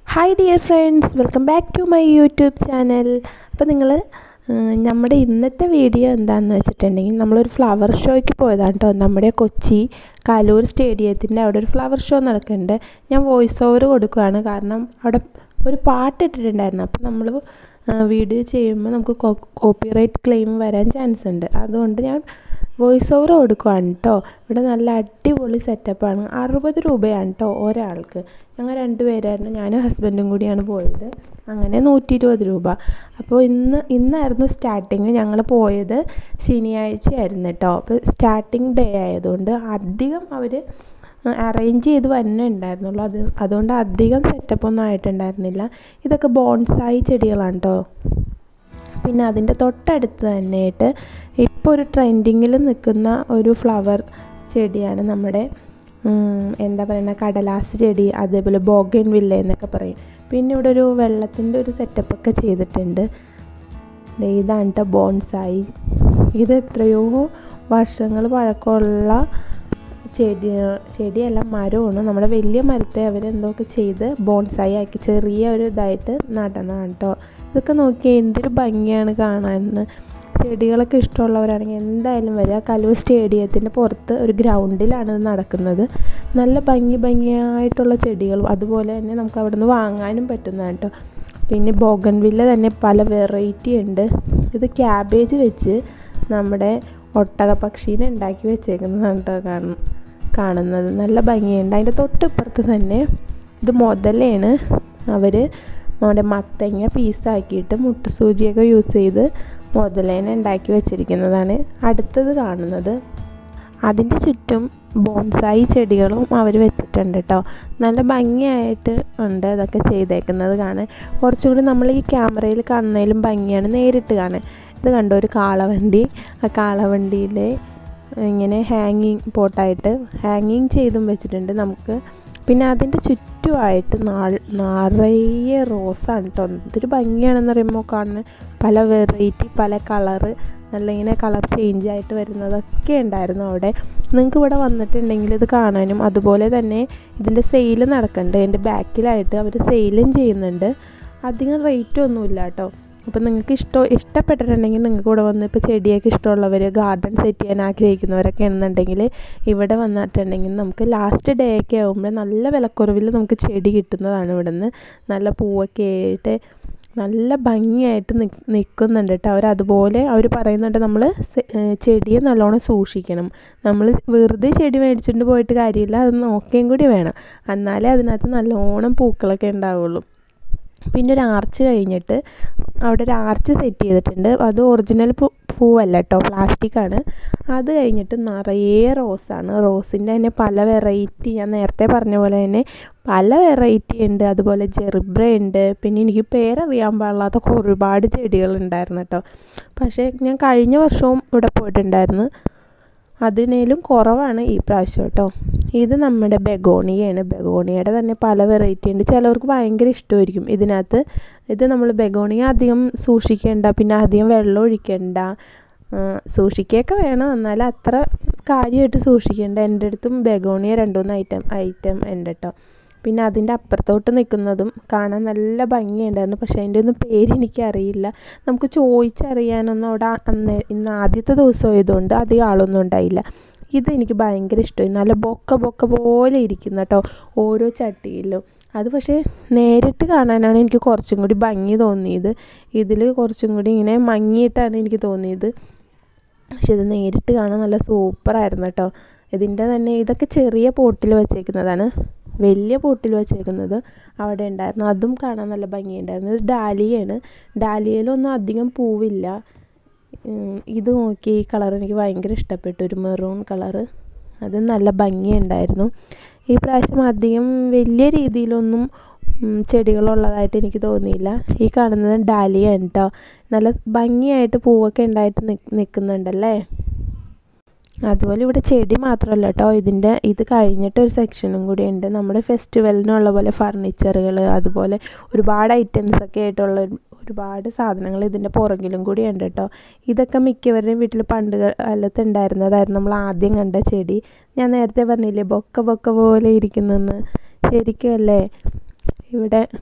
hi dear friends welcome back to my YouTube channel അപ്പോൾ നിങ്ങൾ നമ്മുടെ ഇന്നത്തെ വീഡിയോ എന്താണെന്ന് വെച്ചിട്ടുണ്ടെങ്കിൽ നമ്മളൊരു ഫ്ലവർ ഷോയ്ക്ക് പോയതാണ് കേട്ടോ നമ്മുടെ കൊച്ചി കാലൂർ സ്റ്റേഡിയത്തിൻ്റെ അവിടെ ഒരു ഫ്ലവർ ഷോ നടക്കുന്നുണ്ട് ഞാൻ വോയിസ് ഓവർ കൊടുക്കുകയാണ് കാരണം അവിടെ ഒരു പാട്ട് ഇട്ടിട്ടുണ്ടായിരുന്നു അപ്പോൾ നമ്മൾ വീഡിയോ ചെയ്യുമ്പോൾ നമുക്ക് കോപ്പിറൈറ്റ് ക്ലെയിം വരാൻ ചാൻസ് ഉണ്ട് അതുകൊണ്ട് ഞാൻ വോയിസ് ഓവർ കൊടുക്കുകയാണ് കേട്ടോ ഇവിടെ നല്ല അടിപൊളി സെറ്റപ്പാണ് അറുപത് രൂപയാണ് കേട്ടോ ഒരാൾക്ക് ഞങ്ങൾ രണ്ട് പേരായിരുന്നു ഞാനും ഹസ്ബൻഡും കൂടിയാണ് പോയത് അങ്ങനെ നൂറ്റി ഇരുപത് രൂപ അപ്പോൾ ഇന്ന് ഇന്നായിരുന്നു സ്റ്റാർട്ടിങ് ഞങ്ങൾ പോയത് ശനിയാഴ്ചയായിരുന്നു കേട്ടോ അപ്പോൾ സ്റ്റാർട്ടിങ് ഡേ ആയതുകൊണ്ട് അധികം അവർ അറേഞ്ച് ചെയ്ത് തന്നെ ഉണ്ടായിരുന്നുള്ളൂ അത് അതുകൊണ്ട് അധികം സെറ്റപ്പൊന്നും ആയിട്ടുണ്ടായിരുന്നില്ല ഇതൊക്കെ ബോൺസായി ചെടികളാണ് കേട്ടോ പിന്നെ അതിൻ്റെ തൊട്ടടുത്ത് തന്നെയായിട്ട് ഇപ്പോൾ ഒരു ട്രെൻഡിങ്ങിൽ നിൽക്കുന്ന ഒരു ഫ്ലവർ ചെടിയാണ് നമ്മുടെ എന്താ പറയുക കടലാസ് ചെടി അതേപോലെ ബോഗൻ വില്ല എന്നൊക്കെ പറയും പിന്നെ ഇവിടെ ഒരു വെള്ളത്തിൻ്റെ ഒരു സെറ്റപ്പൊക്കെ ചെയ്തിട്ടുണ്ട് ഇതാണ് കേട്ടോ ബോൺസായി ഇത് എത്രയോ വർഷങ്ങൾ പഴക്കമുള്ള ചെടി ചെടിയല്ല മരമാണ് നമ്മുടെ വലിയ മരത്തെ അവരെന്തൊക്കെ ചെയ്ത് ബോൺസായി ആക്കി ചെറിയ ഒരു ഇതായിട്ട് നടന്നതാണ് കേട്ടോ ഇതൊക്കെ നോക്കിയാൽ എന്തൊരു ഭംഗിയാണ് കാണാനെന്ന് ചെടികളൊക്കെ ഇഷ്ടമുള്ളവരാണെങ്കിൽ എന്തായാലും വരിക കലൂർ സ്റ്റേഡിയത്തിൻ്റെ പുറത്ത് ഒരു ഗ്രൗണ്ടിലാണ് ഇത് നടക്കുന്നത് നല്ല ഭംഗി ഭംഗിയായിട്ടുള്ള ചെടികളും അതുപോലെ തന്നെ നമുക്ക് അവിടെ നിന്ന് വാങ്ങാനും പറ്റുന്നതാണ് കേട്ടോ പിന്നെ ബോഗൻവില്ല തന്നെ പല വെറൈറ്റി ഉണ്ട് ഇത് ക്യാബേജ് വെച്ച് നമ്മുടെ ഒട്ടകപക്ഷീനെ ഉണ്ടാക്കി വെച്ചേക്കുന്നതാണ് കേട്ടോ കാണും കാണുന്നത് നല്ല ഭംഗിയുണ്ട് അതിൻ്റെ തൊട്ടിപ്പുറത്ത് തന്നെ ഇത് മുതലാണ് അവർ നമ്മുടെ മത്തങ്ങ പീസാക്കിയിട്ട് മുട്ടുസൂചിയൊക്കെ യൂസ് ചെയ്ത് മുതലേനെ ഉണ്ടാക്കി വെച്ചിരിക്കുന്നതാണ് അടുത്തത് കാണുന്നത് അതിൻ്റെ ചുറ്റും ബോൺസായി ചെടികളും അവർ വെച്ചിട്ടുണ്ട് കേട്ടോ നല്ല ഭംഗിയായിട്ട് ഉണ്ട് അതൊക്കെ ചെയ്തേക്കുന്നത് കാണാൻ കുറച്ചും കൂടി നമ്മൾ ഈ ക്യാമറയിൽ കാണുന്നതിലും ഭംഗിയാണ് നേരിട്ട് കാണാൻ ഇത് കണ്ടോ ഒരു കാളവണ്ടി ആ കാളവണ്ടിയിൽ ഇങ്ങനെ ഹാങ്ങിങ് പോട്ടായിട്ട് ഹാങ്ങിങ് ചെയ്തും വെച്ചിട്ടുണ്ട് നമുക്ക് പിന്നെ അതിൻ്റെ ചുറ്റുമായിട്ട് നിറയെ റോസാണ് കേട്ടോ എന്തൊരു ഭംഗിയാണെന്ന് പറയുമ്പോൾ കാണുന്നത് പല വെറൈറ്റി പല കളറ് നല്ല ഇങ്ങനെ കളർ ചേഞ്ച് ആയിട്ട് വരുന്നതൊക്കെ ഉണ്ടായിരുന്നു അവിടെ നിങ്ങൾക്ക് ഇവിടെ വന്നിട്ടുണ്ടെങ്കിൽ ഇത് കാണാനും അതുപോലെ തന്നെ ഇതിൻ്റെ സെയിൽ നടക്കുന്നുണ്ട് എൻ്റെ ബാക്കിലായിട്ട് അവർ സെയിലും ചെയ്യുന്നുണ്ട് അധികം റേറ്റ് ഒന്നുമില്ല കേട്ടോ അപ്പോൾ നിങ്ങൾക്ക് ഇഷ്ടം ഇഷ്ടപ്പെട്ടിട്ടുണ്ടെങ്കിൽ നിങ്ങൾക്ക് ഇവിടെ വന്ന് ഇപ്പോൾ ചെടിയൊക്കെ ഇഷ്ടമുള്ളവർ ഗാർഡൻ സെറ്റ് ചെയ്യാൻ ആഗ്രഹിക്കുന്നവരൊക്കെ ആണെന്നുണ്ടെങ്കിൽ ഇവിടെ വന്നിട്ടുണ്ടെങ്കിൽ നമുക്ക് ലാസ്റ്റ് ഡേ ഒക്കെ ആകുമ്പോൾ നല്ല വിലക്കുറവിൽ നമുക്ക് ചെടി കിട്ടുന്നതാണ് ഇവിടെ നിന്ന് നല്ല പൂവൊക്കെ ആയിട്ട് നല്ല ഭംഗിയായിട്ട് നിൽക്കുന്നുണ്ട് കേട്ടോ അവർ അതുപോലെ അവർ പറയുന്നുണ്ട് നമ്മൾ ചെടിയെ നല്ലോണം സൂക്ഷിക്കണം നമ്മൾ വെറുതെ ചെടി മേടിച്ചിട്ട് പോയിട്ട് കാര്യമില്ല അത് നോക്കുകയും കൂടി വേണം എന്നാലേ അതിനകത്ത് നല്ലോണം പൂക്കളൊക്കെ ഉണ്ടാവുള്ളൂ പിന്നെ ഒരു ആർച്ച് കഴിഞ്ഞിട്ട് അവിടെ ഒരു ആർച്ച് സെറ്റ് ചെയ്തിട്ടുണ്ട് അത് ഒറിജിനൽ പൂ പൂവല്ല കേട്ടോ പ്ലാസ്റ്റിക് ആണ് അത് കഴിഞ്ഞിട്ട് നിറയെ റോസാണ് റോസിൻ്റെ തന്നെ പല വെറൈറ്റി ഞാൻ നേരത്തെ പറഞ്ഞ പോലെ തന്നെ പല വെറൈറ്റി ഉണ്ട് അതുപോലെ ജെറിബ്ര ഉണ്ട് പിന്നെ എനിക്ക് പേരറിയാൻ പാടില്ലാത്ത ഒരുപാട് ചെടികളുണ്ടായിരുന്നു കേട്ടോ പക്ഷേ ഞാൻ കഴിഞ്ഞ വർഷവും ഇവിടെ പോയിട്ടുണ്ടായിരുന്നു അതിനേലും കുറവാണ് ഈ പ്രാവശ്യം കേട്ടോ ഇത് നമ്മുടെ ബെഗോണിയാണ് ബെഗോണിയയുടെ തന്നെ പല വെറൈറ്റി ഉണ്ട് ചിലവർക്ക് ഭയങ്കര ഇഷ്ടമായിരിക്കും ഇതിനകത്ത് ഇത് നമ്മൾ ബെഗോണിയ അധികം സൂക്ഷിക്കേണ്ട പിന്നെ അധികം വെള്ളം ഒഴിക്കേണ്ട സൂക്ഷിക്കുകയൊക്കെ വേണം എന്നാൽ അത്ര കാര്യമായിട്ട് സൂക്ഷിക്കേണ്ട എൻ്റെ അടുത്തും ബെഗോണിയ രണ്ടുമൂന്ന് ഐറ്റം ഐറ്റം ഉണ്ട് കേട്ടോ പിന്നെ അതിൻ്റെ അപ്പുറത്തോട്ട് നിൽക്കുന്നതും കാണാൻ നല്ല ഭംഗിയുണ്ടായിരുന്നു പക്ഷേ അതിൻ്റെ ഒന്നും പേര് എനിക്കറിയില്ല നമുക്ക് ചോദിച്ചറിയാനൊന്നും അവിടെ അന്ന് ഇന്ന് ആദ്യത്തെ ദിവസം ആയതുകൊണ്ട് അധികം ആളൊന്നും ഉണ്ടായില്ല ഇത് എനിക്ക് ഭയങ്കര ഇഷ്ടമായി നല്ല ബൊക്ക ബൊക്ക പോലെ ഇരിക്കുന്ന കേട്ടോ ഓരോ ചട്ടിയിലും അത് പക്ഷേ നേരിട്ട് കാണാനാണ് എനിക്ക് കുറച്ചും കൂടി ഭംഗി തോന്നിയത് ഇതിൽ കുറച്ചും കൂടി ഇങ്ങനെ മങ്ങിയിട്ടാണ് എനിക്ക് തോന്നിയത് പക്ഷെ ഇത് നേരിട്ട് കാണാൻ നല്ല സൂപ്പറായിരുന്നു കേട്ടോ ഇതിൻ്റെ തന്നെ ഇതൊക്കെ ചെറിയ പോട്ടിൽ വെച്ചേക്കുന്നതാണ് വലിയ പോട്ടിൽ വെച്ചേക്കുന്നത് അവിടെ ഉണ്ടായിരുന്നു അതും കാണാൻ നല്ല ഭംഗിയുണ്ടായിരുന്നു ഇത് ഡാലിയാണ് ഡാലിയയിലൊന്നും അധികം പൂവില്ല ഇത് നോക്കി ഈ കളർ എനിക്ക് ഭയങ്കര ഇഷ്ടപ്പെട്ടു ഒരു മെറൂൺ കളറ് അത് നല്ല ഭംഗിയുണ്ടായിരുന്നു ഈ പ്രാവശ്യം അധികം വലിയ രീതിയിലൊന്നും ചെടികളുള്ളതായിട്ട് എനിക്ക് തോന്നിയില്ല ഈ കാണുന്നത് ഡാലിയാണ് കേട്ടോ നല്ല ഭംഗിയായിട്ട് പൂവൊക്കെ ഉണ്ടായിട്ട് നിൽക്കുന്നുണ്ടല്ലേ അതുപോലെ ഇവിടെ ചെടി മാത്രമല്ല കേട്ടോ ഇതിൻ്റെ ഇത് കഴിഞ്ഞിട്ട് ഒരു സെക്ഷനും കൂടി ഉണ്ട് നമ്മുടെ ഫെസ്റ്റിവലിനുള്ള പോലെ ഫർണിച്ചറുകൾ അതുപോലെ ഒരുപാട് ഐറ്റംസ് ഒക്കെ ആയിട്ടുള്ള ഒരുപാട് സാധനങ്ങൾ ഇതിൻ്റെ പുറകിലും കൂടി ഉണ്ട് കേട്ടോ ഇതൊക്കെ മിക്കവരുടെയും വീട്ടിൽ പണ്ട് കാലത്ത് ഉണ്ടായിരുന്നതായിരുന്നു നമ്മൾ ആദ്യം കണ്ട ചെടി ഞാൻ നേരത്തെ പറഞ്ഞില്ലേ ബൊക്ക ബൊക്ക പോലെ ഇരിക്കുന്നെന്ന് ശരിക്കും അല്ലേ ഇവിടെ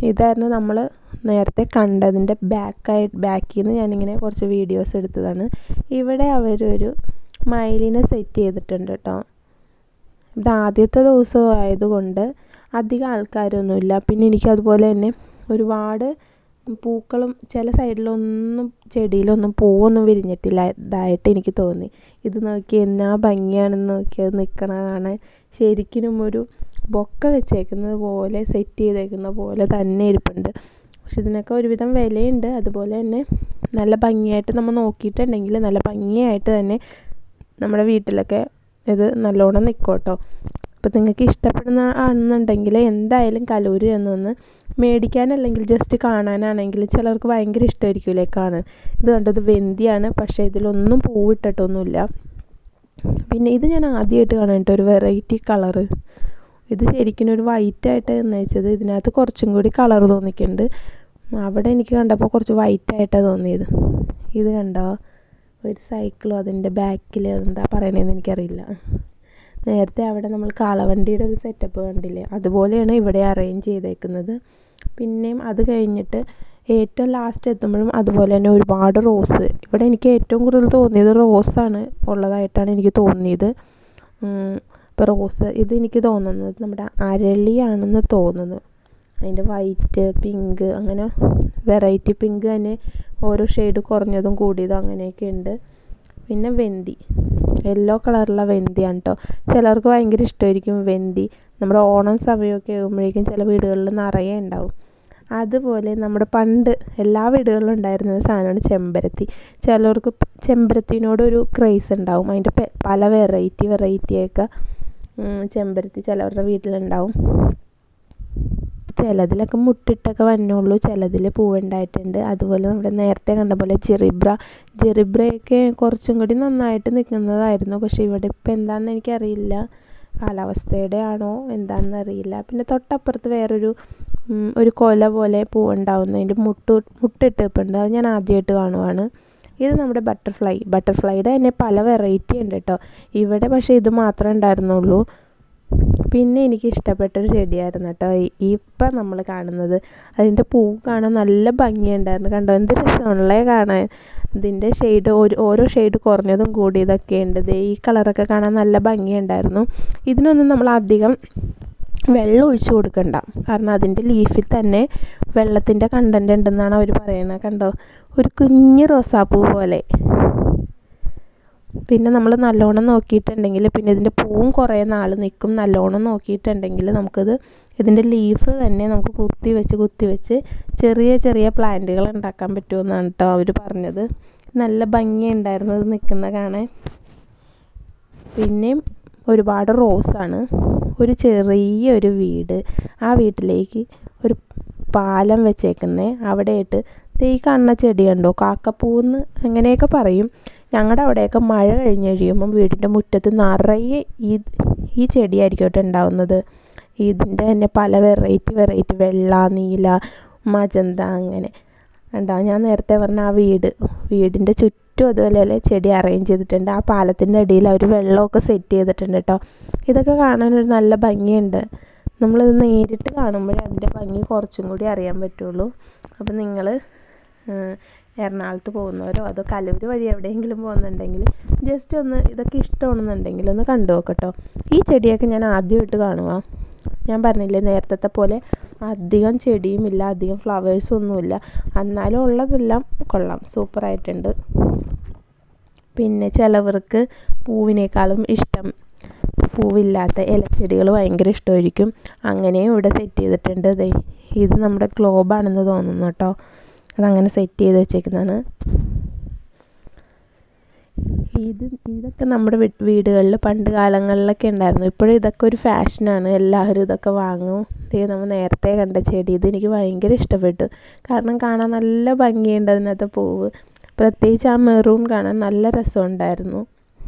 ഇതായിരുന്നു നമ്മൾ നേരത്തെ കണ്ടതിൻ്റെ ബാക്കായി ബാക്കിൽ നിന്ന് ഞാനിങ്ങനെ കുറച്ച് വീഡിയോസ് എടുത്തതാണ് ഇവിടെ അവരൊരു മയിലിനെ സെറ്റ് ചെയ്തിട്ടുണ്ട് കേട്ടോ ഇത് ആദ്യത്തെ ദിവസം ആയതുകൊണ്ട് അധികം ആൾക്കാരൊന്നുമില്ല പിന്നെ എനിക്ക് അതുപോലെ തന്നെ ഒരുപാട് പൂക്കളും ചില സൈഡിലൊന്നും ചെടിയിലൊന്നും പൂവൊന്നും വിരിഞ്ഞിട്ടില്ല ഇതായിട്ട് എനിക്ക് തോന്നി ഇത് നോക്കി എന്നാ ഭംഗിയാണെന്ന് നോക്കിയത് നിൽക്കണ കാണാൻ ശരിക്കും ഒരു ബൊക്ക വെച്ചേക്കുന്നത് പോലെ സെറ്റ് ചെയ്തേക്കുന്ന പോലെ തന്നെ ഇരിപ്പുണ്ട് പക്ഷെ ഇതിനൊക്കെ ഒരുവിധം വിലയുണ്ട് അതുപോലെ തന്നെ നല്ല ഭംഗിയായിട്ട് നമ്മൾ നോക്കിയിട്ടുണ്ടെങ്കിൽ നല്ല ഭംഗിയായിട്ട് തന്നെ നമ്മുടെ വീട്ടിലൊക്കെ ഇത് നല്ലോണം നിൽക്കും കേട്ടോ അപ്പോൾ നിങ്ങൾക്ക് ഇഷ്ടപ്പെടുന്ന ആണെന്നുണ്ടെങ്കിൽ എന്തായാലും കലൂര് എന്നൊന്ന് മേടിക്കാനല്ലെങ്കിൽ ജസ്റ്റ് കാണാനാണെങ്കിൽ ചിലർക്ക് ഭയങ്കര ഇഷ്ടമായിരിക്കില്ലേ കാണാൻ ഇത് കണ്ടത് വെന്തിയാണ് പക്ഷേ ഇതിലൊന്നും പൂവിട്ടിട്ടൊന്നുമില്ല പിന്നെ ഇത് ഞാൻ ആദ്യമായിട്ട് കാണാൻ കേട്ടോ ഒരു വെറൈറ്റി കളറ് ഇത് ശരിക്കും ഒരു വൈറ്റ് ആയിട്ട് വെച്ചത് ഇതിനകത്ത് കുറച്ചും കൂടി കളർ തോന്നിക്കുന്നുണ്ട് അവിടെ എനിക്ക് കണ്ടപ്പോൾ കുറച്ച് വൈറ്റ് ആയിട്ടാണ് തോന്നിയത് ഇത് കണ്ടോ ഒരു സൈക്കിളും അതിൻ്റെ ബാക്കിൽ എന്താ പറയണതെന്ന് എനിക്കറിയില്ല നേരത്തെ അവിടെ നമ്മൾ കാളവണ്ടിയുടെ ഒരു സെറ്റപ്പ് കണ്ടില്ലേ അതുപോലെയാണ് ഇവിടെ അറേഞ്ച് ചെയ്തേക്കുന്നത് പിന്നെയും അത് കഴിഞ്ഞിട്ട് ഏറ്റവും ലാസ്റ്റ് എത്തുമ്പോഴും അതുപോലെ തന്നെ ഒരുപാട് റോസ് ഇവിടെ എനിക്ക് ഏറ്റവും കൂടുതൽ തോന്നിയത് റോസാണ് ഉള്ളതായിട്ടാണ് എനിക്ക് തോന്നിയത് ഇപ്പോൾ റോസ് ഇത് എനിക്ക് തോന്നുന്നത് നമ്മുടെ അരളിയാണെന്ന് തോന്നുന്നു അതിൻ്റെ വൈറ്റ് പിങ്ക് അങ്ങനെ വെറൈറ്റി പിങ്ക് തന്നെ ഓരോ ഷെയ്ഡ് കുറഞ്ഞതും കൂടിയതും അങ്ങനെയൊക്കെ ഉണ്ട് പിന്നെ വെന്തി യെല്ലോ കളറുള്ള വെന്തിയാണ് കേട്ടോ ചിലർക്ക് ഭയങ്കര ഇഷ്ടമായിരിക്കും വെന്തി നമ്മുടെ ഓണം സമയമൊക്കെ ആകുമ്പോഴേക്കും ചില വീടുകളിൽ നിറയെ ഉണ്ടാവും അതുപോലെ നമ്മുടെ പണ്ട് എല്ലാ വീടുകളിലും ഉണ്ടായിരുന്ന സാധനമാണ് ചെമ്പരത്തി ചിലർക്ക് ചെമ്പരത്തിനോടൊരു ക്രേസ് ഉണ്ടാവും അതിൻ്റെ പല വെറൈറ്റി വെറൈറ്റിയൊക്കെ ചെമ്പരത്തി ചിലവരുടെ വീട്ടിലുണ്ടാവും ചിലതിലൊക്കെ മുട്ടിട്ടൊക്കെ വന്നുള്ളൂ ചിലതിൽ പൂവുണ്ടായിട്ടുണ്ട് അതുപോലെ നമ്മുടെ നേരത്തെ കണ്ട പോലെ ജെറിബ്ര ജെറിബ്രയൊക്കെ കുറച്ചും കൂടി നന്നായിട്ട് നിൽക്കുന്നതായിരുന്നു പക്ഷേ ഇവിടെ ഇപ്പം എന്താണെന്ന് എനിക്കറിയില്ല കാലാവസ്ഥയുടെ ആണോ എന്താണെന്ന് അറിയില്ല പിന്നെ തൊട്ടപ്പുറത്ത് വേറൊരു ഒരു കൊല പോലെ പൂവുണ്ടാവുന്നതിൻ്റെ മുട്ട് മുട്ടിട്ട് ഇപ്പുണ്ട് അത് ഞാൻ ആദ്യമായിട്ട് കാണുവാണ് ഇത് നമ്മുടെ ബട്ടർഫ്ലൈ ബട്ടർഫ്ലൈയുടെ തന്നെ പല വെറൈറ്റി ഉണ്ട് കേട്ടോ ഇവിടെ പക്ഷേ ഇത് മാത്രമേ ഉണ്ടായിരുന്നുള്ളൂ പിന്നെ എനിക്ക് ഇഷ്ടപ്പെട്ടൊരു ചെടിയായിരുന്നു കേട്ടോ ഇപ്പം നമ്മൾ കാണുന്നത് അതിൻ്റെ പൂ കാണാൻ നല്ല ഭംഗിയുണ്ടായിരുന്നു കണ്ടോ എന്ത് രസമുള്ളേ കാണാൻ ഇതിൻ്റെ ഷെയ്ഡ് ഒരു ഓരോ ഷെയ്ഡ് കുറഞ്ഞതും കൂടിയതൊക്കെ ഉണ്ട് ദേ ഈ കളറൊക്കെ കാണാൻ നല്ല ഭംഗിയുണ്ടായിരുന്നു ഇതിനൊന്നും നമ്മൾ അധികം വെള്ളം ഒഴിച്ചു കൊടുക്കണ്ട കാരണം അതിൻ്റെ ലീഫിൽ തന്നെ വെള്ളത്തിൻ്റെ കണ്ടൻറ് ഉണ്ടെന്നാണ് അവർ പറയുന്നത് കണ്ടോ ഒരു കുഞ്ഞ് റോസാപ്പൂ പോലെ പിന്നെ നമ്മൾ നല്ലോണം നോക്കിയിട്ടുണ്ടെങ്കിൽ പിന്നെ ഇതിൻ്റെ പൂവും കുറേ നാൾ നിൽക്കും നല്ലോണം നോക്കിയിട്ടുണ്ടെങ്കിൽ നമുക്കിത് ഇതിൻ്റെ ലീഫ് തന്നെ നമുക്ക് കുത്തി വെച്ച് കുത്തി വെച്ച് ചെറിയ ചെറിയ പ്ലാന്റുകൾ ഉണ്ടാക്കാൻ പറ്റുമെന്നാണ് കേട്ടോ അവർ പറഞ്ഞത് നല്ല ഭംഗിയുണ്ടായിരുന്നു ഇത് നിൽക്കുന്ന കാണാൻ പിന്നെയും ഒരുപാട് റോസാണ് ഒരു ചെറിയ ഒരു വീട് ആ വീട്ടിലേക്ക് ഒരു പാലം വെച്ചേക്കുന്നേ അവിടെയായിട്ട് ഈ കാണുന്ന ചെടി കണ്ടോ കാക്കപ്പൂന്ന് അങ്ങനെയൊക്കെ പറയും ഞങ്ങളുടെ അവിടെയൊക്കെ മഴ കഴിഞ്ഞ് കഴിയുമ്പം വീടിൻ്റെ മുറ്റത്ത് നിറയെ ഈ ഈ ചെടിയായിരിക്കും കേട്ടോ ഉണ്ടാവുന്നത് ഇതിൻ്റെ തന്നെ പല വെറൈറ്റി വെറൈറ്റി വെള്ള നീല മജന്ത അങ്ങനെ ഉണ്ടാവും ഞാൻ നേരത്തെ പറഞ്ഞ ആ വീട് വീടിൻ്റെ ചുറ്റും അതുപോലെ ചെടി അറേഞ്ച് ചെയ്തിട്ടുണ്ട് ആ പാലത്തിൻ്റെ അടിയിൽ അവർ വെള്ളമൊക്കെ സെറ്റ് ചെയ്തിട്ടുണ്ട് കേട്ടോ ഇതൊക്കെ കാണാനൊരു നല്ല ഭംഗിയുണ്ട് നമ്മളിത് നേരിട്ട് കാണുമ്പോഴേ അതിൻ്റെ ഭംഗി കുറച്ചും കൂടി അറിയാൻ പറ്റുള്ളൂ അപ്പം നിങ്ങൾ എറണാകുളത്ത് പോകുന്നവരോ അതോ കലൂർ വഴി എവിടെയെങ്കിലും പോകുന്നുണ്ടെങ്കിൽ ജസ്റ്റ് ഒന്ന് ഇതൊക്കെ ഇഷ്ടമാണെന്നുണ്ടെങ്കിൽ ഒന്ന് കണ്ടു നോക്കട്ടോ ഈ ചെടിയൊക്കെ ഞാൻ ആദ്യമായിട്ട് കാണുക ഞാൻ പറഞ്ഞില്ലേ നേരത്തെ പോലെ അധികം ചെടിയുമില്ല അധികം ഫ്ലവേഴ്സും ഒന്നുമില്ല എന്നാലും ഉള്ളതെല്ലാം കൊള്ളാം സൂപ്പറായിട്ടുണ്ട് പിന്നെ ചിലവർക്ക് പൂവിനേക്കാളും ഇഷ്ടം പൂവില്ലാത്ത ഇലച്ചെടികൾ ഭയങ്കര ഇഷ്ടമായിരിക്കും അങ്ങനെയും ഇവിടെ സെറ്റ് ചെയ്തിട്ടുണ്ട് ദേ ഇത് നമ്മുടെ ഗ്ലോബാണെന്ന് തോന്നുന്നു കേട്ടോ അതങ്ങനെ സെറ്റ് ചെയ്ത് വെച്ചേക്കുന്നതാണ് ഇത് ഇതൊക്കെ നമ്മുടെ വീടുകളിൽ പണ്ട് കാലങ്ങളിലൊക്കെ ഉണ്ടായിരുന്നു ഇപ്പോഴും ഇതൊക്കെ ഒരു ഫാഷനാണ് എല്ലാവരും ഇതൊക്കെ വാങ്ങും ഇത് നമ്മൾ നേരത്തെ കണ്ട ചെടി ഇത് എനിക്ക് ഭയങ്കര ഇഷ്ടപ്പെട്ടു കാരണം കാണാൻ നല്ല ഭംഗിയുണ്ട് അതിനകത്ത് പൂവ് പ്രത്യേകിച്ച് ആ മെറൂൺ കാണാൻ നല്ല രസമുണ്ടായിരുന്നു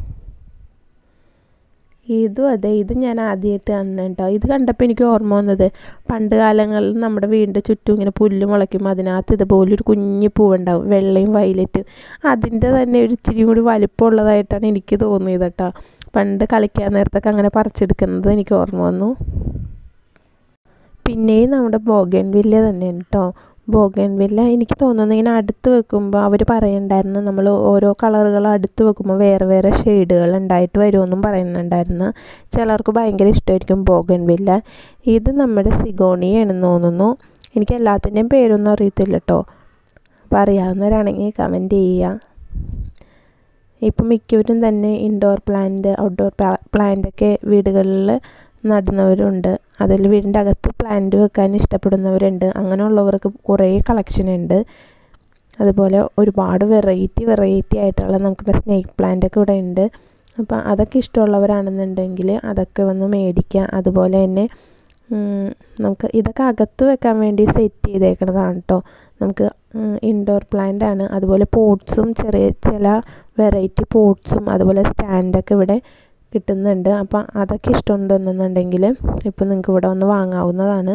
ഇതും അതെ ഇത് ഞാൻ ആദ്യമായിട്ട് കാണുന്നത് കേട്ടോ ഇത് കണ്ടപ്പോൾ എനിക്ക് ഓർമ്മ വന്നത് പണ്ട് കാലങ്ങളിൽ നമ്മുടെ വീടിൻ്റെ ചുറ്റും ഇങ്ങനെ പുല്ല് മുളയ്ക്കുമ്പോൾ അതിനകത്ത് ഇതുപോലൊരു കുഞ്ഞു പൂവുണ്ടാവും വെള്ളയും വയലറ്റും അതിൻ്റെ തന്നെ ഒരു ഇച്ചിരി കൂടി വലിപ്പമുള്ളതായിട്ടാണ് എനിക്ക് തോന്നിയത് കേട്ടോ പണ്ട് കളിക്കാൻ നേരത്തൊക്കെ അങ്ങനെ പറിച്ചെടുക്കുന്നത് എനിക്ക് ഓർമ്മ വന്നു പിന്നെയും നമ്മുടെ ബോഗൻ വില്ല തന്നെയാണ് കേട്ടോ ബോഗൻ വില്ല എനിക്ക് തോന്നുന്നു ഇങ്ങനെ അടുത്ത് വെക്കുമ്പോൾ അവർ പറയുന്നുണ്ടായിരുന്നു നമ്മൾ ഓരോ കളറുകൾ അടുത്ത് വെക്കുമ്പോൾ വേറെ വേറെ ഷെയ്ഡുകൾ ഉണ്ടായിട്ട് വരുമെന്നും പറയുന്നുണ്ടായിരുന്നു ചിലർക്ക് ഭയങ്കര ഇഷ്ടമായിരിക്കും ബോഗൻ വില്ല ഇത് നമ്മുടെ സിഗോണിയാണെന്ന് തോന്നുന്നു എനിക്ക് എല്ലാത്തിൻ്റെയും പേരൊന്നും അറിയത്തില്ല കേട്ടോ അപ്പോൾ അറിയാവുന്നവരാണെങ്കിൽ കമൻറ്റ് ചെയ്യുക ഇപ്പം മിക്കവരും തന്നെ ഇൻഡോർ പ്ലാന്റ് ഔട്ട്ഡോർ പ്ലാന്റൊക്കെ വീടുകളിൽ നടുന്നവരുണ്ട് അതിൽ വീടിൻ്റെ അകത്ത് പ്ലാന്റ് വെക്കാൻ ഇഷ്ടപ്പെടുന്നവരുണ്ട് അങ്ങനെയുള്ളവർക്ക് കുറേ കളക്ഷൻ ഉണ്ട് അതുപോലെ ഒരുപാട് വെറൈറ്റി വെറൈറ്റി ആയിട്ടുള്ള നമുക്ക് സ്നേക്ക് പ്ലാന്റ് ഒക്കെ ഇവിടെ ഉണ്ട് അപ്പോൾ അതൊക്കെ ഇഷ്ടമുള്ളവരാണെന്നുണ്ടെങ്കിൽ അതൊക്കെ വന്ന് മേടിക്കുക അതുപോലെ തന്നെ നമുക്ക് ഇതൊക്കെ അകത്ത് വെക്കാൻ വേണ്ടി സെറ്റ് ചെയ്തേക്കുന്നതാണ് കേട്ടോ നമുക്ക് ഇൻഡോർ പ്ലാന്റ് ആണ് അതുപോലെ പോട്ട്സും ചെറിയ ചില വെറൈറ്റി പോട്ട്സും അതുപോലെ സ്റ്റാൻഡൊക്കെ ഇവിടെ കിട്ടുന്നുണ്ട് അപ്പം അതൊക്കെ ഇഷ്ടമുണ്ടെന്നുണ്ടെങ്കിൽ ഇപ്പം നിങ്ങൾക്ക് ഇവിടെ വന്ന് വാങ്ങാവുന്നതാണ്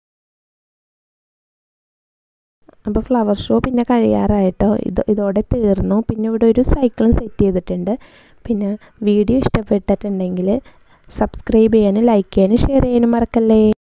അപ്പോൾ ഫ്ലവർ ഷോ പിന്നെ കഴിയാറായിട്ടോ ഇത് ഇതോടെ തീർന്നു പിന്നെ ഇവിടെ ഒരു സൈക്കിളും സെറ്റ് ചെയ്തിട്ടുണ്ട് പിന്നെ വീഡിയോ ഇഷ്ടപ്പെട്ടിട്ടുണ്ടെങ്കിൽ സബ്സ്ക്രൈബ് ചെയ്യാനും ലൈക്ക് ചെയ്യാനും ഷെയർ ചെയ്യാനും മറക്കല്ലേ